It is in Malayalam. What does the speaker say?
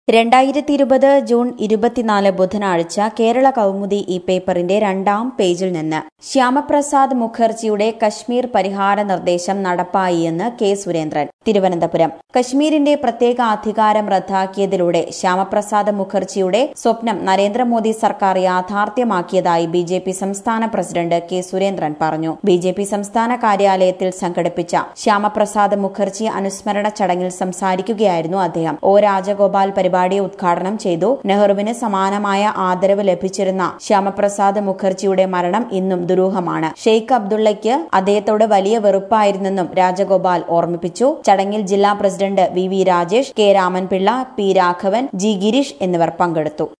രണ്ടായിരത്തി ഇരുപത് ജൂൺ ഇരുപത്തിനാല് ബുധനാഴ്ച കേരള കൗമുദി ഈ പേപ്പറിന്റെ രണ്ടാം പേജിൽ നിന്ന് ശ്യാമപ്രസാദ് മുഖർജിയുടെ കശ്മീർ പരിഹാര നിർദ്ദേശം നടപ്പായി എന്ന് കെ സുരേന്ദ്രൻ തിരുവനന്തപുരം കശ്മീരിന്റെ പ്രത്യേക അധികാരം റദ്ദാക്കിയതിലൂടെ ശ്യാമപ്രസാദ് മുഖർജിയുടെ സ്വപ്നം നരേന്ദ്രമോദി സർക്കാർ യാഥാർത്ഥ്യമാക്കിയതായി ബി ജെ പി സംസ്ഥാന പ്രസിഡന്റ് കെ സുരേന്ദ്രൻ പറഞ്ഞു ബി ജെ പി സംസ്ഥാന കാര്യാലയത്തിൽ സംഘടിപ്പിച്ച ശ്യാമപ്രസാദ് മുഖർജി അനുസ്മരണ ചടങ്ങിൽ സംസാരിക്കുകയായിരുന്നു അദ്ദേഹം ഒ രാജഗോപാൽ പരിപാടി ഉദ്ഘാടനം ചെയ്തു നെഹ്റുവിന് സമാനമായ ആദരവ് ലഭിച്ചിരുന്ന ശ്യാമപ്രസാദ് മുഖർജിയുടെ മരണം ഇന്നും ദുരൂഹമാണ് ഷെയ്ഖ് അബ്ദുള്ളയ്ക്ക് അദ്ദേഹത്തോട് വലിയ വെറുപ്പായിരുന്നെന്നും രാജഗോപാൽ ഓർമ്മിപ്പിച്ചു ചടങ്ങിൽ ജില്ലാ president V V Rajesh K Ramanpillai P Raghavan G Gireesh എന്നിവർ പങ്കെടുത്തു